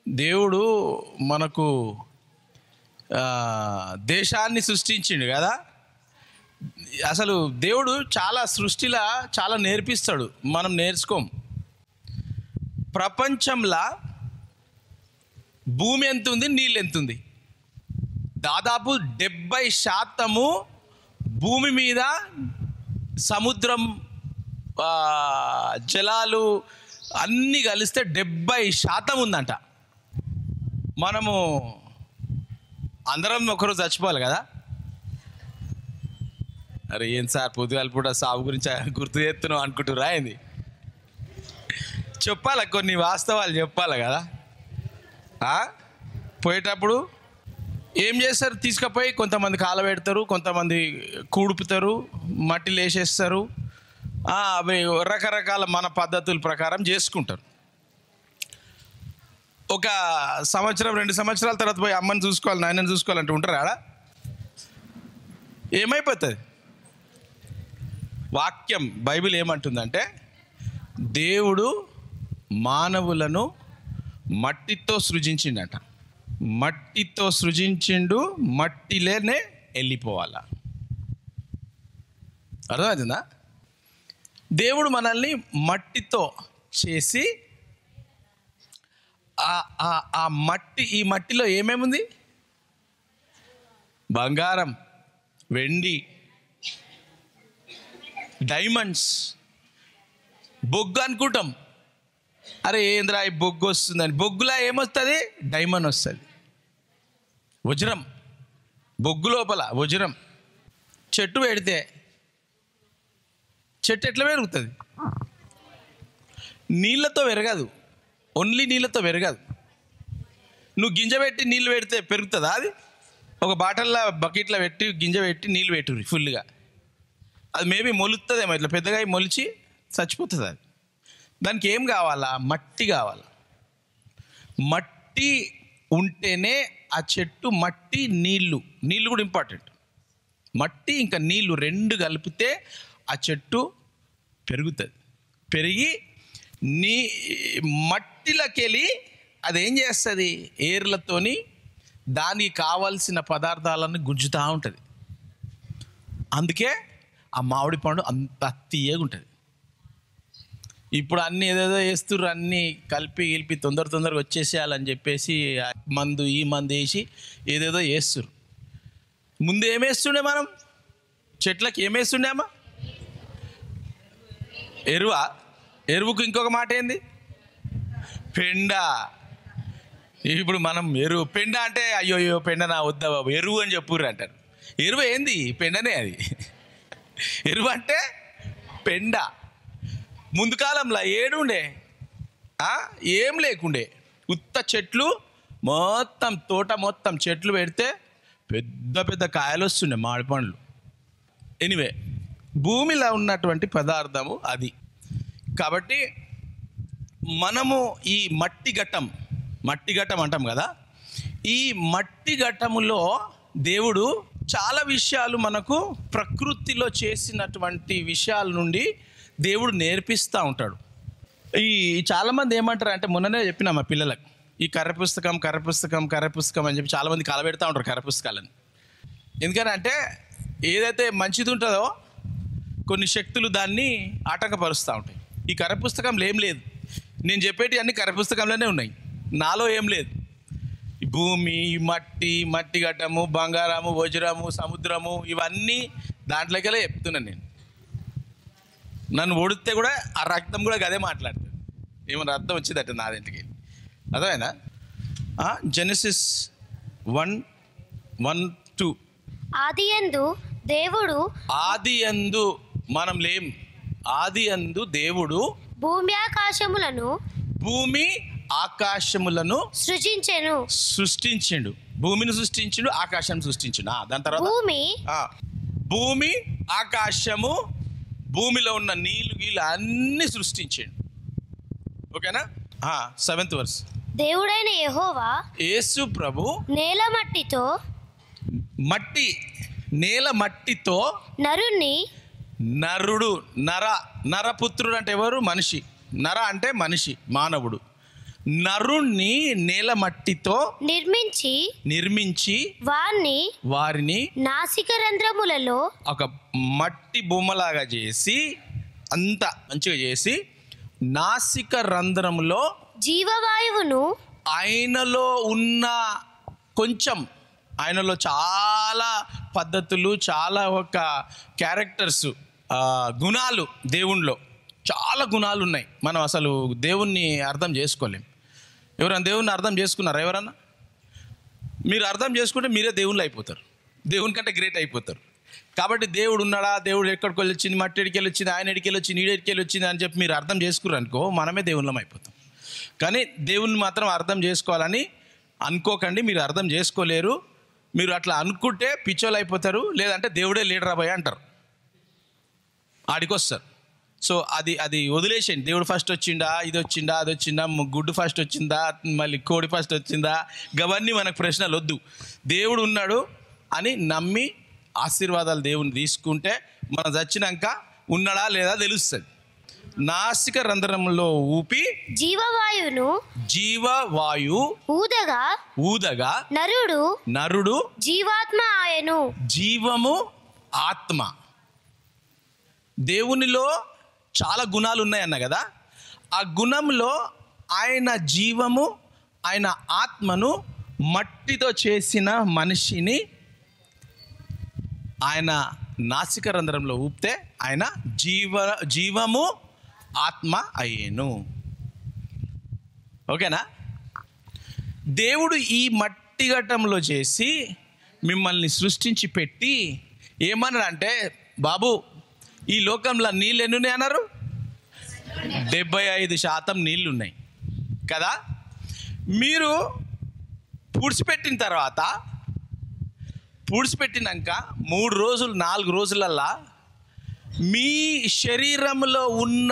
దేవుడు మనకు ఆ, దేశాన్ని సృష్టించిండు కదా అసలు దేవుడు చాలా సృష్టిలా చాలా నేర్పిస్తాడు మనం నేర్చుకోం ప్రపంచంలో భూమి ఎంత ఉంది నీళ్ళు ఎంత ఉంది దాదాపు డెబ్బై శాతము భూమి మీద సముద్రం ఆ, జలాలు అన్నీ కలిస్తే డెబ్బై శాతం ఉందంట మనము అందరం ఒకరోజు చచ్చిపోవాలి కదా అరే ఏం సార్ పొద్దుగాల పూట సాగు గురించి గుర్తు చేస్తున్నావు అనుకుంటురా ఏంది చెప్పాలి కొన్ని వాస్తవాలు చెప్పాలి కదా ఆ? పోయేటప్పుడు ఏం చేస్తారు తీసుకుపోయి కొంతమంది కాలబెడతారు కొంతమంది కూడుపుతారు మట్టిలు వేసేస్తారు ఆ, అవి రకరకాల మన పద్ధతుల ప్రకారం చేసుకుంటారు ఒక సంవత్సరం రెండు సంవత్సరాల తర్వాత పోయి అమ్మని చూసుకోవాలి నాయనని చూసుకోవాలంటే ఉంటారు ఆడ ఏమైపోతుంది వాక్యం బైబిల్ ఏమంటుందంటే దేవుడు మానవులను మట్టితో సృజించిండట మట్టితో సృజించిండు మట్టిలోనే వెళ్ళిపోవాలా అర్థమవుతుందా దేవుడు మనల్ని మట్టితో చేసి ఆ- ఆ- ఆ మట్టి ఈ మట్టిలో ఏమేముంది బంగారం వెండి డైమండ్స్ బొగ్గు అనుకుంటాం అరే ఏంద్రా ఈ బొగ్గు వస్తుందని బొగ్గులా ఏమొస్తుంది డైమండ్ వస్తుంది వజ్రం బొగ్గు లోపల వజ్రం చెట్టు పెడితే చెట్టు ఎట్లా పెరుగుతుంది నీళ్ళతో పెరగదు ఓన్లీ నీళ్ళతో పెరగదు నువ్వు గింజ పెట్టి నీళ్ళు పెడితే పెరుగుతుందా అది ఒక బాటిల్లో బకెట్లో పెట్టి గింజ పెట్టి నీళ్ళు పెట్టుర్రి ఫుల్గా అది మేబీ మొలుతుందేమో ఇట్లా పెద్దగా అయి మొలిచి చచ్చిపోతుంది అది దానికి ఏం కావాలా మట్టి కావాలా మట్టి ఉంటేనే ఆ చెట్టు మట్టి నీళ్ళు నీళ్ళు కూడా ఇంపార్టెంట్ మట్టి ఇంకా నీళ్ళు రెండు కలిపితే ఆ చెట్టు పెరుగుతుంది పెరిగి నీ మట్టిలోకెళ్ళి అదేం చేస్తుంది ఏర్లతోని దానికి కావాల్సిన పదార్థాలను గుంజుతూ ఉంటుంది అందుకే ఆ మామిడి పండు అంత తీయగా ఉంటుంది ఇప్పుడు అన్ని ఏదేదో వేస్తుర్రు అన్నీ కలిపి గెలిపి తొందర తొందరగా వచ్చేసేయాలని చెప్పేసి ఆ మందు ఈ మందు వేసి ఏదేదో వేస్తుర్రు ముందు ఏం వేస్తుండే మనం చెట్లకి ఏం వేస్తుండే అమ్మా ఎరువా ఎరువుకు ఇంకొక మాట ఏంది పెండ ఇప్పుడు మనం ఎరువు పెండ అంటే అయ్యో అయ్యో పెండ నా వద్దా బాబు ఎరువు అని చెప్పుర్రు అంటారు ఎరువు ఏంది పెండనే అది ఎరువు అంటే పెండ ముందు కాలంలో ఏడుండే ఆ? ఏం లేకుండే ఉత్త చెట్లు మొత్తం తోట మొత్తం చెట్లు పెడితే పెద్ద పెద్ద కాయలు వస్తుండే మామిడి పండ్లు ఎనివే భూమిలో ఉన్నటువంటి పదార్థము అది కాబట్టి మనము ఈ మట్టి ఘట్టం మట్టి ఘట్టం అంటాం కదా ఈ మట్టి ఘట్టములో దేవుడు చాలా విషయాలు మనకు ప్రకృతిలో చేసినటువంటి విషయాల నుండి దేవుడు నేర్పిస్తూ ఉంటాడు ఈ చాలామంది ఏమంటారు అంటే మొన్ననే చెప్పిన మా పిల్లలకు ఈ కర్ర పుస్తకం కర్ర పుస్తకం కర్ర పుస్తకం అని చెప్పి చాలామంది కలబెడతా ఉంటారు కర్ర పుస్తకాలని ఎందుకనంటే ఏదైతే మంచిది ఉంటుందో కొన్ని శక్తులు దాన్ని ఆటంకపరుస్తూ ఉంటాయి ఈ కర్ర పుస్తకంలో ఏం లేదు నేను చెప్పేటి అన్ని కర్ర పుస్తకంలోనే ఉన్నాయి నాలో ఏం లేదు ఈ భూమి ఈ మట్టి మట్టి గట్టము బంగారము వజ్రము సముద్రము ఇవన్నీ దాంట్లోకెళ్ళే చెప్తున్నాను నేను నన్ను ఓడితే కూడా ఆ రక్తం కూడా అదే మాట్లాడుతుంది ఏమైనా అర్థం వచ్చిందట నా ఇంటికి అర్థమైందా జెనసిస్ వన్ వన్ టూ ఆది యందు దేవుడు ఆది అందు మనం లేం ఆది అందు దేవుడు భూమి ఆకాశములను భూమి ఆకాశములను సృజించెను సృష్టించిండు భూమిని సృష్టించిండు ఆకాశం సృష్టించిండు ఆ, దాని తర్వాత భూమి ఆ, భూమి ఆకాశము భూమిలో ఉన్న నీళ్ళు గీళ్ళు అన్ని సృష్టించిండు ఓకేనా సెవెంత్ వర్స్ దేవుడైన యెహోవా యేసు ప్రభు నేల మట్టితో మట్టి నేల మట్టితో నరుణ్ణి నరుడు నర నరపుత్రుడు అంటే ఎవరు మనిషి నర అంటే మనిషి మానవుడు నరుణ్ణి నేల మట్టితో నిర్మించి నిర్మించి వాణ్ణి వారిని నాసిక రంధ్రములలో ఒక మట్టి బొమ్మలాగా చేసి అంత మంచిగా చేసి నాసిక రంధ్రంలో జీవవాయువును ఆయనలో ఉన్న కొంచెం ఆయనలో చాలా పద్ధతులు చాలా ఒక క్యారెక్టర్స్ గుణాలు దేవునిలో చాలా గుణాలు ఉన్నాయి మనం అసలు దేవుణ్ణి అర్థం చేసుకోలేం ఎవరైనా దేవుణ్ణి అర్థం చేసుకున్నారా ఎవరన్నా మీరు అర్థం చేసుకుంటే మీరే దేవుళ్ళు అయిపోతారు దేవుని కంటే గ్రేట్ అయిపోతారు కాబట్టి దేవుడు ఉన్నాడా దేవుడు ఎక్కడికి వెళ్ళి వచ్చింది మట్టి ఎడికి వెళ్ళి వచ్చింది ఆయన ఎడికి వెళ్ళి వచ్చింది ఈడెడికి వెళ్ళి వచ్చింది అని చెప్పి మీరు అర్థం చేసుకున్నారు అనుకో మనమే దేవుళ్ళం అయిపోతాం కానీ దేవుణ్ణి మాత్రం అర్థం చేసుకోవాలని అనుకోకండి మీరు అర్థం చేసుకోలేరు మీరు అట్లా అనుకుంటే పిచ్చోళ్ళు అయిపోతారు లేదంటే దేవుడే లీడర్ అబ్బాయి అంటారు ఆడికొస్తారు సో అది అది వదిలేసేయండి దేవుడు ఫస్ట్ వచ్చిండా ఇది వచ్చిందా అది వచ్చిందా ము- గుడ్డు ఫస్ట్ వచ్చిందా మళ్ళీ కోడి ఫస్ట్ వచ్చిందా గవన్నీ మనకు ప్రశ్నలు వద్దు దేవుడు ఉన్నాడు అని నమ్మి ఆశీర్వాదాలు దేవుని తీసుకుంటే మనం చచ్చినాక ఉన్నాడా లేదా తెలుస్తుంది నాసిక రంధ్రంలో ఊపి జీవవాయువును జీవవాయు ఊదగా ఊదగా నరుడు నరుడు జీవాత్మ ఆయను జీవము ఆత్మ దేవునిలో చాలా గుణాలు ఉన్నాయన్న కదా ఆ గుణంలో ఆయన జీవము ఆయన ఆత్మను మట్టితో చేసిన మనిషిని ఆయన నాసిక రంధ్రంలో ఊపితే ఆయన జీవ జీవము ఆత్మ అయ్యేను ఓకేనా దేవుడు ఈ మట్టి ఘట్టంలో చేసి మిమ్మల్ని సృష్టించి పెట్టి ఏమన్నాడంటే బాబు ఈ లోకంలో నీళ్ళు ఎన్ని ఉన్నాయి అన్నారు డెబ్బై ఐదు శాతం నీళ్ళు ఉన్నాయి కదా మీరు పూడ్చిపెట్టిన తర్వాత పూడ్చిపెట్టినాక మూడు రోజులు నాలుగు రోజులల్లా మీ శరీరంలో ఉన్న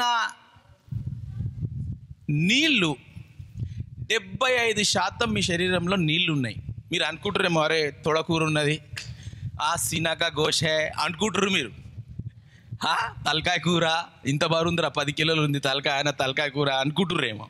నీళ్ళు డెబ్బై ఐదు శాతం మీ శరీరంలో నీళ్ళు ఉన్నాయి మీరు అనుకుంటారేమో అరే తొడకూర ఉన్నది ఆ సినక గోషే అనుకుంటారు మీరు హా? తలకాయ కూర ఇంత బరుందిరా పది కిలోలు ఉంది తలకాయ ఆయన తలకాయ కూర అనుకుంటుర్రేమో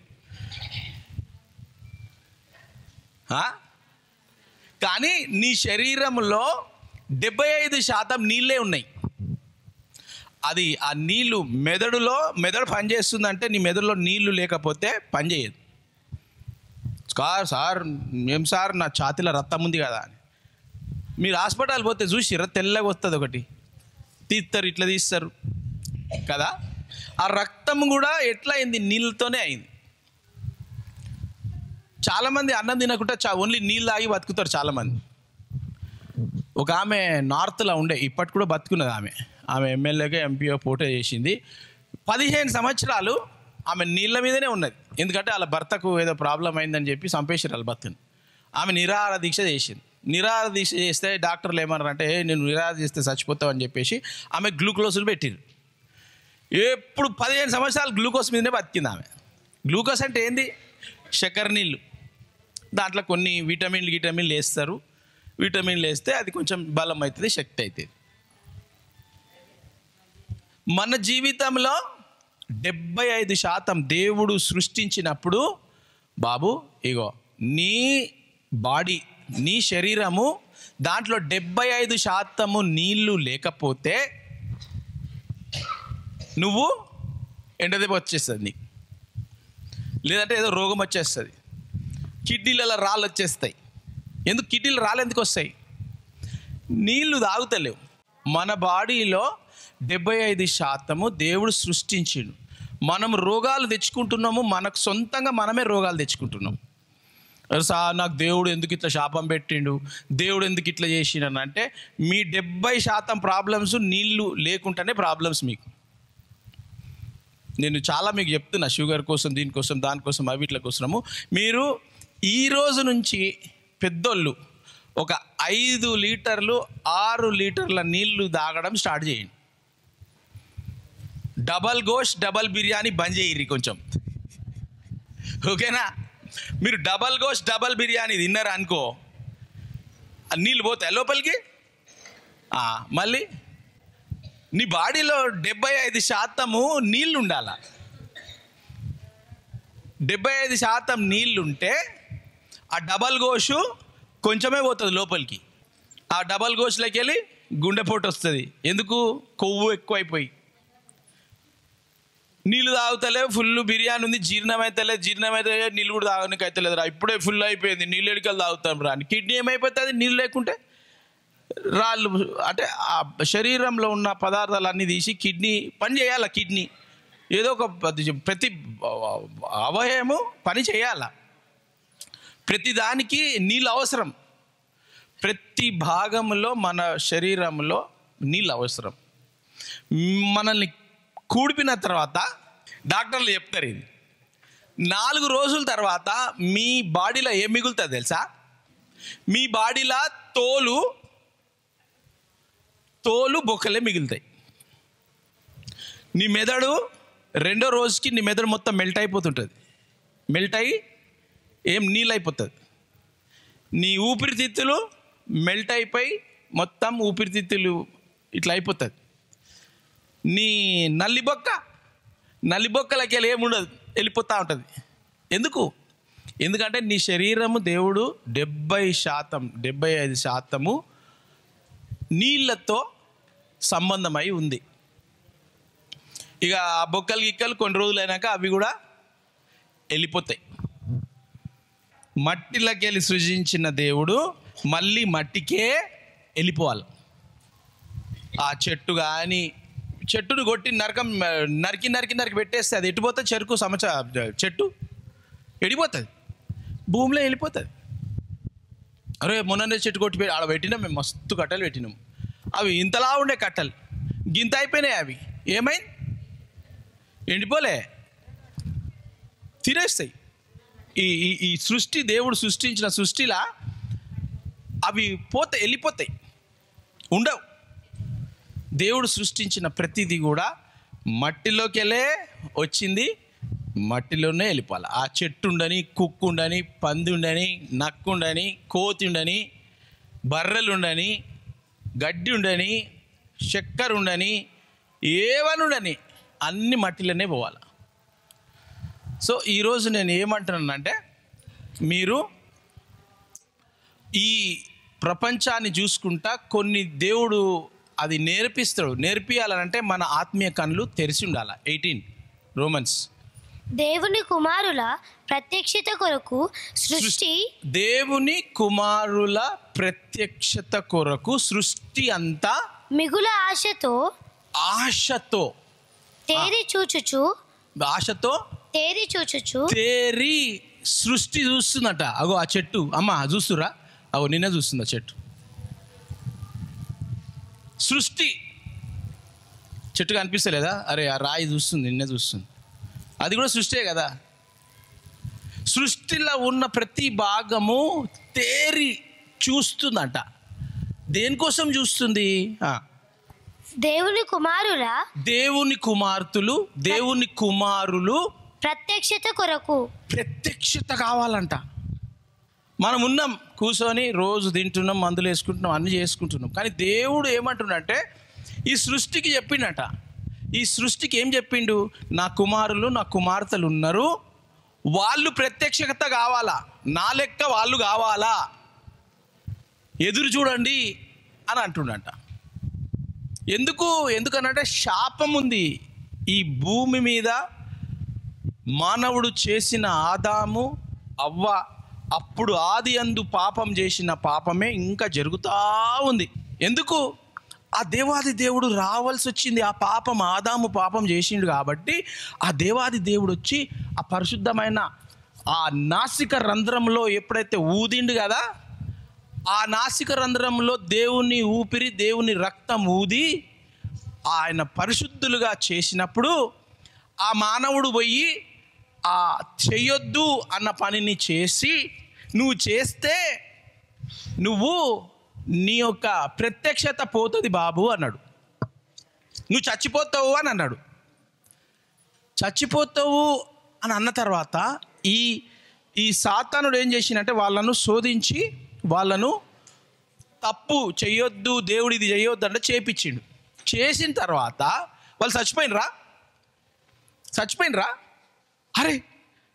హా? కానీ నీ శరీరంలో డెబ్బై ఐదు శాతం నీళ్ళే ఉన్నాయి అది ఆ నీళ్ళు మెదడులో మెదడు పనిచేస్తుందంటే నీ మెదడులో నీళ్లు లేకపోతే పనిచేయదు సార్ సార్ ఏం సార్ నా ఛాతీలో రక్తం ఉంది కదా అని మీరు హాస్పిటల్ పోతే చూసిర్రా తెల్లగా వస్తుంది ఒకటి తీస్తారు ఇట్లా తీస్తారు కదా ఆ రక్తం కూడా ఎట్లా అయింది నీళ్ళతోనే అయింది చాలామంది అన్నం తినకుండా చా ఓన్లీ నీళ్ళు తాగి బతుకుతారు చాలామంది ఒక ఆమె నార్త్లో ఉండే ఇప్పటి కూడా బతుకున్నది ఆమె ఆమె ఎమ్మెల్యేగా ఎంపీఓ పోటీ చేసింది పదిహేను సంవత్సరాలు ఆమె నీళ్ళ మీదనే ఉన్నది ఎందుకంటే వాళ్ళ భర్తకు ఏదో ప్రాబ్లం అయిందని చెప్పి చంపేసారు వాళ్ళ భర్తను ఆమె నిరాహార దీక్ష చేసింది నిరాహార దీక్ష చేస్తే డాక్టర్లు ఏమన్నారంటే "ఏ, నేను నిరాహార చేస్తే చచ్చిపోతావు అని చెప్పేసి ఆమె గ్లూకోజ్లు పెట్టిరు ఎప్పుడు పదిహేను సంవత్సరాలు గ్లూకోజ్ మీదనే బతికింది ఆమె గ్లూకోజ్ అంటే ఏంది చక్కెర నీళ్ళు దాంట్లో కొన్ని విటమిన్లు విటమిన్లు వేస్తారు విటమిన్లు వేస్తే అది కొంచెం బలం అవుతుంది శక్తి అవుతుంది మన జీవితంలో డెబ్బై ఐదు శాతం దేవుడు సృష్టించినప్పుడు బాబు ఇగో నీ బాడీ నీ శరీరము దాంట్లో డెబ్బై ఐదు శాతము నీళ్లు లేకపోతే నువ్వు ఎండదెబ్బ వచ్చేస్తుంది నీకు లేదంటే ఏదో రోగం వచ్చేస్తుంది కిడ్నీలలో రాళ్ళు వచ్చేస్తాయి ఎందుకు కిడ్నీలు రాళ్ళు ఎందుకు వస్తాయి నీళ్లు తాగుతలేవు మన బాడీలో డెబ్బై ఐదు శాతము దేవుడు సృష్టించిండు మనం రోగాలు తెచ్చుకుంటున్నాము మనకు సొంతంగా మనమే రోగాలు తెచ్చుకుంటున్నాం సా నాకు దేవుడు ఎందుకు ఇట్లా శాపం పెట్టిండు దేవుడు ఎందుకు ఇట్లా చేసిండు అంటే మీ డెబ్బై శాతం ప్రాబ్లమ్స్ నీళ్లు లేకుండానే ప్రాబ్లమ్స్ మీకు నేను చాలా మీకు చెప్తున్నా షుగర్ కోసం దీనికోసం దానికోసం అవిట్ల కోసము మీరు ఈ రోజు నుంచి పెద్దోళ్ళు ఒక ఐదు లీటర్లు ఆరు లీటర్ల నీళ్లు తాగడం స్టార్ట్ చేయండి డబల్ గోష్ డబల్ బిర్యానీ బంద్ చేయర్రి కొంచెం ఓకేనా మీరు డబల్ గోష్ డబల్ బిర్యానీ తిన్నారు అనుకో ఆ నీళ్ళు పోతాయి లోపలికి ఆ, మళ్ళీ నీ బాడీలో డెబ్బై ఐదు శాతము నీళ్ళు ఉండాల డెబ్బై ఐదు శాతం నీళ్ళుంటే ఆ డబల్ గోషు కొంచెమే పోతుంది లోపలికి ఆ డబల్ గోష్లోకి వెళ్ళి గుండెపోటు వస్తుంది ఎందుకు కొవ్వు ఎక్కువైపోయి నీళ్ళు తాగుతలే ఫుల్ బిర్యానీ ఉంది జీర్ణం అవుతలేదు జీర్ణం అయితే నీళ్ళు కూడా తాగడానికి అవుతలేదు రా ఇప్పుడే ఫుల్ అయిపోయింది నీళ్ళు ఎడికలు తాగుతాం రా అని కిడ్నీ ఏమైపోతుంది నీళ్ళు లేకుంటే రాళ్ళు అంటే ఆ శరీరంలో ఉన్న పదార్థాలన్నీ తీసి కిడ్నీ పని చేయాల కిడ్నీ ఏదో ఒక ప్రతి- ప్రతి అవయవము పని చేయాల ప్రతి దానికి నీళ్ళు అవసరం ప్రతి భాగంలో మన శరీరంలో నీళ్ళు అవసరం మనల్ని కూడిపిన తర్వాత డాక్టర్లు చెప్తారు ఇది నాలుగు రోజుల తర్వాత మీ బాడీలో ఏం మిగులుతుంది తెలుసా మీ బాడీలో తోలు తోలు బొక్కలే మిగులుతాయి నీ మెదడు రెండో రోజుకి నీ మెదడు మొత్తం మెల్ట్ అయిపోతుంటుంది మెల్ట్ అయ్యి ఏం నీళ్ళు అయిపోతుంది నీ ఊపిరితిత్తులు మెల్ట్ అయిపోయి మొత్తం ఊపిరితిత్తులు ఇట్లా అయిపోతుంది నీ నల్లిబొక్క నల్లిబొక్కలకి వెళ్ళి ఏముండదు వెళ్ళిపోతూ ఉంటుంది ఎందుకు ఎందుకంటే నీ శరీరము దేవుడు డెబ్బై శాతం డెబ్బై ఐదు శాతము నీళ్ళతో సంబంధమై ఉంది ఇక ఆ బొక్కలు గిక్కలు కొన్ని రోజులు అయినాక అవి కూడా వెళ్ళిపోతాయి మట్టిలోకి వెళ్ళి సృజించిన దేవుడు మళ్ళీ మట్టికే వెళ్ళిపోవాలి ఆ చెట్టు కానీ చెట్టును కొట్టి నరకం నరికి నరికి నరికి పెట్టేస్తే అది ఎట్టిపోతుంది చెరుకు సమచ చెట్టు ఎడిపోతుంది భూమిలో వెళ్ళిపోతుంది అరే మొన్ననే చెట్టు కొట్టి పెట్టి- ఆడ పెట్టినాం మేము మస్తు కట్టలు పెట్టినాం అవి ఇంతలా ఉండే కట్టలు గింత అయిపోయినాయి అవి ఏమైంది ఎండిపోలే తినేస్తాయి ఈ ఈ ఈ సృష్టి దేవుడు సృష్టించిన సృష్టిలా అవి పోతే వెళ్ళిపోతాయి ఉండవు దేవుడు సృష్టించిన ప్రతిదీ కూడా మట్టిలోకి వెళ్ళే వచ్చింది మట్టిలోనే వెళ్ళిపోవాలి ఆ చెట్టు ఉండని కుక్కు ఉండని పంది ఉండని నక్కు ఉండని కోతి ఉండని బర్రెలు ఉండని గడ్డి ఉండని చక్కెర ఉండని ఏవని ఉండని అన్ని మట్టిలోనే పోవాలి సో ఈరోజు నేను ఏమంటున్నానంటే మీరు ఈ ప్రపంచాన్ని చూసుకుంటా కొన్ని దేవుడు అది నేర్పిస్తాడు నేర్పియాలనంటే మన ఆత్మీయ కళ్ళు తెరిచి ఉండాలి ఎయిటీన్ రోమన్స్ దేవుని కుమారుల ప్రత్యక్షత కొరకు సృష్టి దేవుని కుమారుల ప్రత్యక్షత కొరకు సృష్టి అంతా మిగుల ఆశతో ఆశతో తేరి చూచుచు ఆశతో తేరి చూచుచు తేరి సృష్టి చూస్తుందట అగో ఆ చెట్టు అమ్మ చూస్తురా అగో నిన్నే చూస్తుంది ఆ చెట్టు సృష్టి చెట్టు కనిపిస్తలేదా అరే ఆ రాయి చూస్తుంది నిన్నే చూస్తుంది అది కూడా సృష్టే కదా సృష్టిలో ఉన్న ప్రతి భాగము తేరి చూస్తుందట దేనికోసం చూస్తుంది ఆ, దేవుని కుమారుల దేవుని కుమార్తెలు దేవుని కుమారులు ప్రత్యక్షత కొరకు ప్రత్యక్షత కావాలంట మనం ఉన్నాం కూర్చొని రోజు తింటున్నాం మందులు వేసుకుంటున్నాం అన్ని చేసుకుంటున్నాం కానీ దేవుడు ఏమంటున్నంటే ఈ సృష్టికి చెప్పిండట ఈ సృష్టికి ఏం చెప్పిండు నా కుమారులు నా కుమార్తెలు ఉన్నారు వాళ్ళు ప్రత్యక్షత కావాలా నా లెక్క వాళ్ళు కావాలా ఎదురు చూడండి అని అంటుండట ఎందుకు ఎందుకనంటే శాపం ఉంది ఈ భూమి మీద మానవుడు చేసిన ఆదాము అవ్వ అప్పుడు ఆది అందు పాపం చేసిన పాపమే ఇంకా జరుగుతూ ఉంది ఎందుకు ఆ దేవాది దేవుడు రావాల్సి వచ్చింది ఆ పాపం ఆదాము పాపం చేసిండు కాబట్టి ఆ దేవాది దేవుడు వచ్చి ఆ పరిశుద్ధమైన ఆ నాసిక రంధ్రంలో ఎప్పుడైతే ఊదిండు కదా ఆ నాసిక రంధ్రంలో దేవుని ఊపిరి దేవుని రక్తం ఊది ఆయన పరిశుద్ధులుగా చేసినప్పుడు ఆ మానవుడు పోయి ఆ చెయ్యొద్దు అన్న పనిని చేసి నువ్వు చేస్తే నువ్వు నీ యొక్క ప్రత్యక్షత పోతుంది బాబు అన్నాడు నువ్వు చచ్చిపోతావు అని అన్నాడు చచ్చిపోతావు అని అన్న తర్వాత ఈ ఈ సాతానుడు ఏం చేసిందంటే వాళ్ళను శోధించి వాళ్ళను తప్పు చెయ్యొద్దు దేవుడు ఇది చెయ్యొద్దు అంటే చేపించిండు చేసిన తర్వాత వాళ్ళు చచ్చిపోయినరా చచ్చిపోయినరా అరే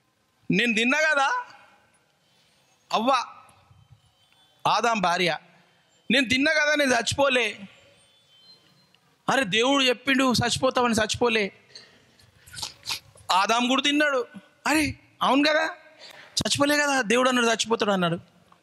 నేను తిన్నా కదా అవ్వ ఆదాం భార్య నేను తిన్నా కదా నేను చచ్చిపోలే అరే దేవుడు చెప్పిండు చచ్చిపోతామని చచ్చిపోలే ఆదాం కూడా తిన్నాడు అరే అవును కదా చచ్చిపోలే కదా దేవుడు అన్నాడు చచ్చిపోతాడు అన్నాడు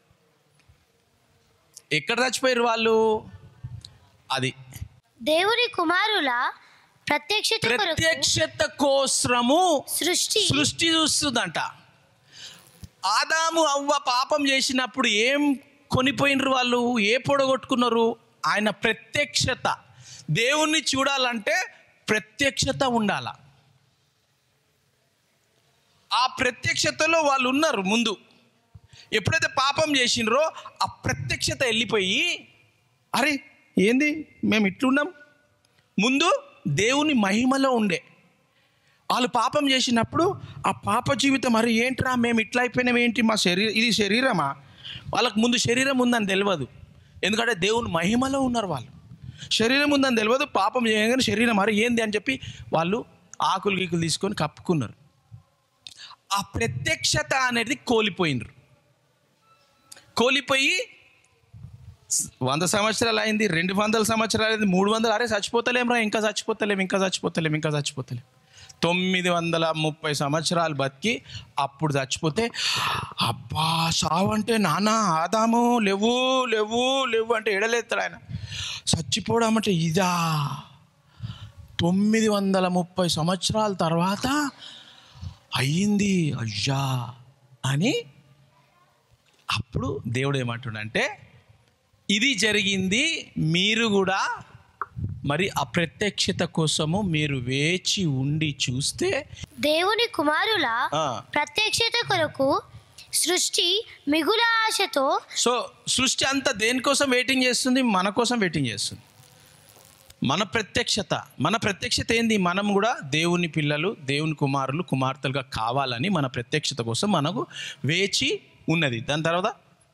ఎక్కడ చచ్చిపోయారు వాళ్ళు అది దేవుని కుమారుల ప్రత్యక్షత కొరకు ప్రత్యక్షత కోసము సృష్టి సృష్టి చూస్తుందంట ఆదాము అవ్వ పాపం చేసినప్పుడు ఏం కొనిపోయినరు వాళ్ళు ఏ పొడగొట్టుకున్నారు ఆయన ప్రత్యక్షత దేవుణ్ణి చూడాలంటే ప్రత్యక్షత ఉండాల ఆ ప్రత్యక్షతలో వాళ్ళు ఉన్నారు ముందు ఎప్పుడైతే పాపం చేసినరో ఆ ప్రత్యక్షత వెళ్ళిపోయి అరే ఏంది మేము ఇట్లున్నాం ముందు దేవుని మహిమలో ఉండే వాళ్ళు పాపం చేసినప్పుడు ఆ పాప జీవితం మరి ఏంట్రా మేము ఇట్లా అయిపోయినాం ఏంటి మా శరీరం ఇది శరీరమా వాళ్ళకు ముందు శరీరం ఉందని తెలియదు ఎందుకంటే దేవుని మహిమలో ఉన్నారు వాళ్ళు శరీరం ఉందని తెలియదు పాపం చేయగానే శరీరం మరి ఏంది అని చెప్పి వాళ్ళు ఆకులు గీకులు తీసుకొని కప్పుకున్నారు ఆ ప్రత్యక్షత అనేది కోల్పోయినరు కోల్పోయి వంద సంవత్సరాలు అయింది రెండు వందల సంవత్సరాలు అయింది మూడు వందలు అరే చచ్చిపోతలేం ఇంకా చచ్చిపోతలేం ఇంకా చచ్చిపోతలేం ఇంకా చచ్చిపోతలేం తొమ్మిది వందల ముప్పై సంవత్సరాలు బతికి అప్పుడు చచ్చిపోతే అబ్బా సావు అంటే నాన్న ఆదాము లేవు లేవు లేవు అంటే ఎడలేస్తాడు ఆయన చచ్చిపోవడం అంటే ఇదా తొమ్మిది వందల ముప్పై సంవత్సరాల తర్వాత అయ్యింది అయ్యా అని అప్పుడు దేవుడు ఏమంటుండంటే ఇది జరిగింది మీరు కూడా మరి అప్రత్యక్షత కోసము మీరు వేచి ఉండి చూస్తే దేవుని కుమారుల ఆ, ప్రత్యక్షత కొరకు సృష్టి మిగుల ఆశతో సో సృష్టి అంతా దేనికోసం వెయిటింగ్ చేస్తుంది మన కోసం వెయిటింగ్ చేస్తుంది మన ప్రత్యక్షత మన ప్రత్యక్షత ఏంది మనం కూడా దేవుని పిల్లలు దేవుని కుమారులు కుమార్తెలుగా కావాలని మన ప్రత్యక్షత కోసం మనకు వేచి ఉన్నది దాని తర్వాత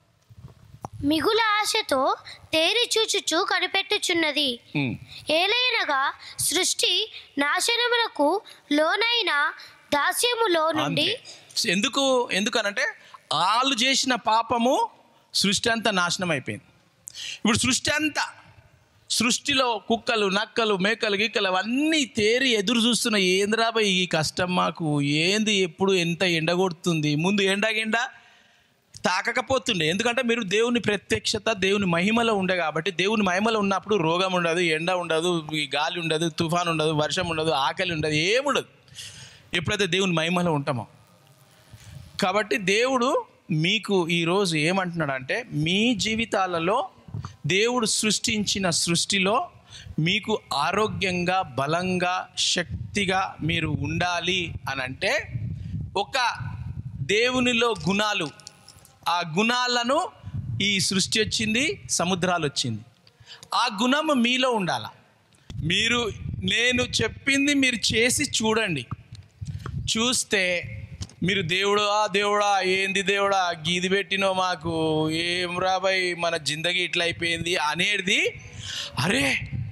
మిగుల ఆశతో తేరి చూచుచు కనిపెట్టుచున్నది ఉమ్, ఏలైనగా సృష్టి నాశనములకు లోనైన దాస్యములో నుండి అంతే. ఎందుకు ఎందుకనంటే వాళ్ళు చేసిన పాపము సృష్టి అంతా నాశనం అయిపోయింది ఇప్పుడు సృష్టి అంతా సృష్టిలో కుక్కలు నక్కలు మేకలు గిక్కలు అవన్నీ తేరి ఎదురు చూస్తున్న ఏంద్రాబాయ్ ఈ కష్టం మాకు ఏంది ఎప్పుడు ఎంత ఎండ కొడుతుంది ముందు ఎండ ఎండ తాకకపోతుండే ఎందుకంటే మీరు దేవుని ప్రత్యక్షత దేవుని మహిమలో ఉండే కాబట్టి దేవుని మహిమలో ఉన్నప్పుడు రోగం ఉండదు ఎండ ఉండదు ఈ గాలి ఉండదు తుఫాన్ ఉండదు వర్షం ఉండదు ఆకలి ఉండదు ఏముండదు ఎప్పుడైతే దేవుని మహిమలో ఉంటామో కాబట్టి దేవుడు మీకు ఈరోజు ఏమంటున్నాడంటే మీ జీవితాలలో దేవుడు సృష్టించిన సృష్టిలో మీకు ఆరోగ్యంగా బలంగా శక్తిగా మీరు ఉండాలి అని అంటే ఒక దేవునిలో గుణాలు ఆ గుణాలను ఈ సృష్టి వచ్చింది సముద్రాలు వచ్చింది ఆ గుణం మీలో ఉండాల మీరు నేను చెప్పింది మీరు చేసి చూడండి చూస్తే మీరు దేవుడా దేవుడా ఏంది దేవుడా గీది పెట్టినో మాకు ఏం రాబాయ్ మన జిందగీ ఇట్లా అయిపోయింది అనేది అరే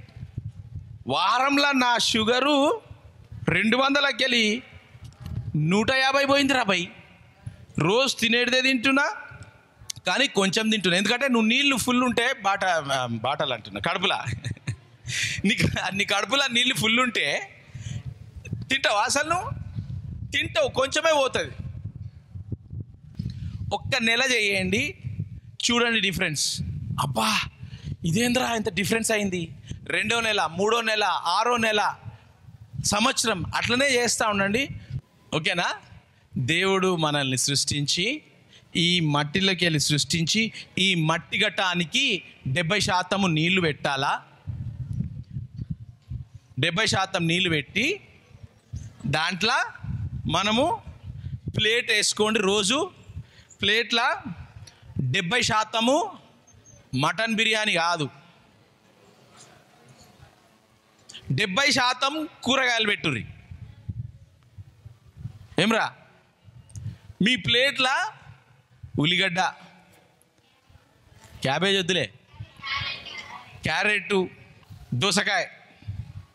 వారంలో నా షుగరు రెండు వందలకి వెళ్ళి నూట యాభై పోయింది రాబాయ్ రోజు తినేటిదే తింటున్నా కానీ కొంచెం తింటున్నా ఎందుకంటే నువ్వు నీళ్ళు ఫుల్ ఉంటే బాట బాటలు అంటున్నా కడుపులా నీకు నీ కడుపులో నీళ్ళు ఫుల్ ఉంటే తింటావా అసలు నువ్వు తింటావు కొంచెమే పోతుంది ఒక్క నెల చేయండి చూడండి డిఫరెన్స్ అబ్బా ఇదేంద్రా ఇంత డిఫరెన్స్ అయింది రెండో నెల మూడో నెల ఆరో నెల సంవత్సరం అట్లనే చేస్తూ ఉండండి ఓకేనా దేవుడు మనల్ని సృష్టించి ఈ మట్టిలోకి వెళ్ళి సృష్టించి ఈ మట్టి గట్టానికి డెబ్బై శాతము నీళ్లు పెట్టాలా డెబ్బై శాతం నీళ్లు పెట్టి దాంట్లో మనము ప్లేట్ వేసుకోండి రోజు ప్లేట్ల డెబ్బై శాతము మటన్ బిర్యానీ కాదు డెబ్బై శాతం కూరగాయలు పెట్టుర్రి ఏమ్రా మీ ప్లేట్ల ఉల్లిగడ్డ క్యాబేజ్ వద్దులే క్యారెట్ దోసకాయ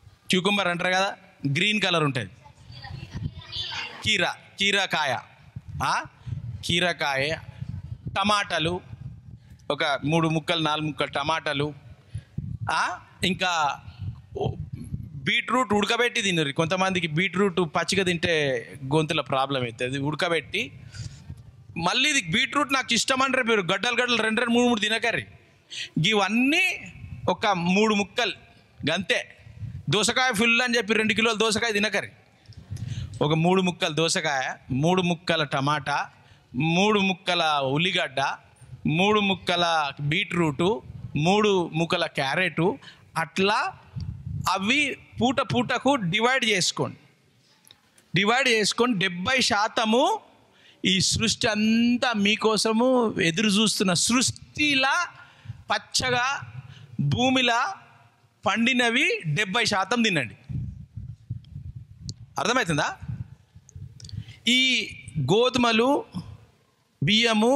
క్యూకుంబర్ అంటారు కదా గ్రీన్ కలర్ ఉంటుంది కీరా కీరా కాయ ఆ? కీరకాయ టమాటాలు ఒక మూడు ముక్కలు నాలుగు ముక్కలు టమాటాలు ఆ? ఇంకా ఓ- బీట్రూట్ ఉడకబెట్టి తినరు కొంతమందికి బీట్రూట్ పచ్చిగా తింటే గొంతుల ప్రాబ్లం అవుతుంది ఉడకబెట్టి మళ్ళీ ఇది బీట్రూట్ నాకు ఇష్టం అంటారు మీరు గడ్డలు గడ్డలు రెండు రెండు మూడు మూడు తినకర్రి ఇవన్నీ ఒక మూడు ముక్కలు గంతే దోసకాయ ఫుల్ అని చెప్పి రెండు కిలోలు దోసకాయ తినకర్రి ఒక మూడు ముక్కల దోసకాయ మూడు ముక్కల టమాటా మూడు ముక్కల ఉల్లిగడ్డ మూడు ముక్కల బీట్రూటు మూడు ముక్కల క్యారెటు అట్లా అవి పూట పూటకు డివైడ్ చేసుకోండి డివైడ్ చేసుకొని డెబ్బై శాతము ఈ సృష్టి అంతా మీకోసము ఎదురు చూస్తున్న సృష్టిలా పచ్చగా భూమిలా పండినవి డెబ్బై శాతం తినండి అర్థమవుతుందా ఈ గోధుమలు బియ్యము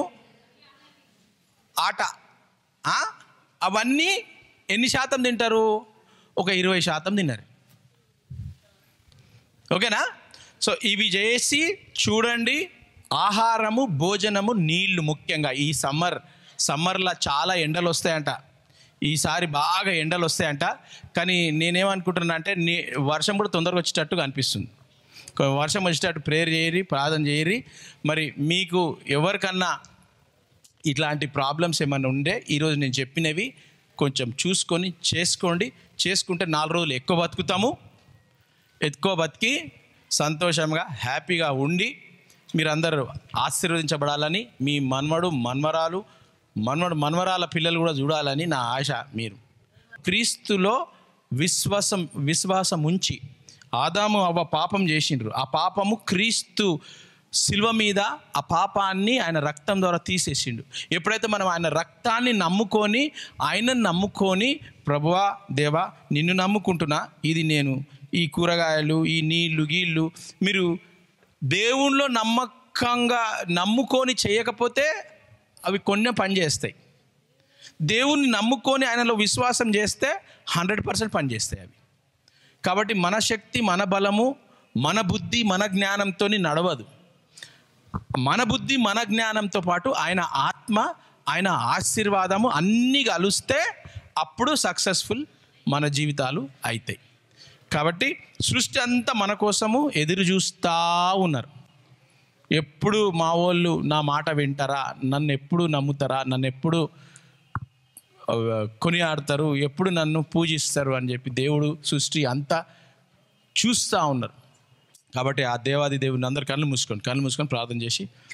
ఆట ఆ? అవన్నీ ఎన్ని శాతం తింటారు ఒక ఇరవై శాతం తిన్నారు ఓకేనా సో ఇవి చేసి చూడండి ఆహారము భోజనము నీళ్లు ముఖ్యంగా ఈ సమ్మర్ సమ్మర్లో చాలా ఎండలు వస్తాయంట ఈసారి బాగా ఎండలు వస్తాయంట కానీ నేనేమనుకుంటున్నా అంటే నీ వర్షం కూడా తొందరగా వచ్చేటట్టుగా అనిపిస్తుంది కొ- వర్షం వచ్చేటట్టు ప్రేయర్ చేయరి ప్రార్థన చేయరి మరి మీకు ఎవరికన్నా ఇట్లాంటి ప్రాబ్లమ్స్ ఏమైనా ఉండే ఈరోజు నేను చెప్పినవి కొంచెం చూసుకొని చేసుకోండి చేసుకుంటే నాలుగు రోజులు ఎక్కువ బతుకుతాము ఎక్కువ బతికి సంతోషంగా హ్యాపీగా ఉండి మీరందరూ ఆశీర్వదించబడాలని మీ మన్మడు మన్మరాలు మన్మడు మన్మరాల పిల్లలు కూడా చూడాలని నా ఆశ మీరు క్రీస్తులో విశ్వాసం విశ్వాసం ఉంచి ఆదాము అవ్వ పాపం చేసిండ్రు ఆ పాపము క్రీస్తు శిల్వ మీద ఆ పాపాన్ని ఆయన రక్తం ద్వారా తీసేసిండు ఎప్పుడైతే మనం ఆయన రక్తాన్ని నమ్ముకొని ఆయనను నమ్ముకొని ప్రభువా దేవా నిన్ను నమ్ముకుంటున్నా ఇది నేను ఈ కూరగాయలు ఈ నీళ్లు గీళ్ళు మీరు దేవుణ్ణిలో నమ్మకంగా నమ్ముకొని చేయకపోతే అవి కొన్ని పనిచేస్తాయి దేవుణ్ణి నమ్ముకొని ఆయనలో విశ్వాసం చేస్తే హండ్రెడ్ పర్సెంట్ పనిచేస్తాయి అవి కాబట్టి మన శక్తి మన బలము మన బుద్ధి మన జ్ఞానంతో నడవదు మన బుద్ధి మన జ్ఞానంతో పాటు ఆయన ఆత్మ ఆయన ఆశీర్వాదము అన్నీ కలుస్తే అప్పుడు సక్సెస్ఫుల్ మన జీవితాలు అవుతాయి కాబట్టి సృష్టి అంతా మన కోసము ఎదురు చూస్తూ ఉన్నారు ఎప్పుడు మా వాళ్ళు నా మాట వింటారా నన్ను ఎప్పుడు నమ్ముతారా నన్ను ఎప్పుడు ఆ, కొనియాడతారు ఎప్పుడు నన్ను పూజిస్తారు అని చెప్పి దేవుడు సృష్టి అంతా చూస్తూ ఉన్నారు కాబట్టి ఆ దేవాది దేవుని అందరు కళ్ళు మూసుకోండి కళ్ళు మూసుకొని ప్రార్థన చేసి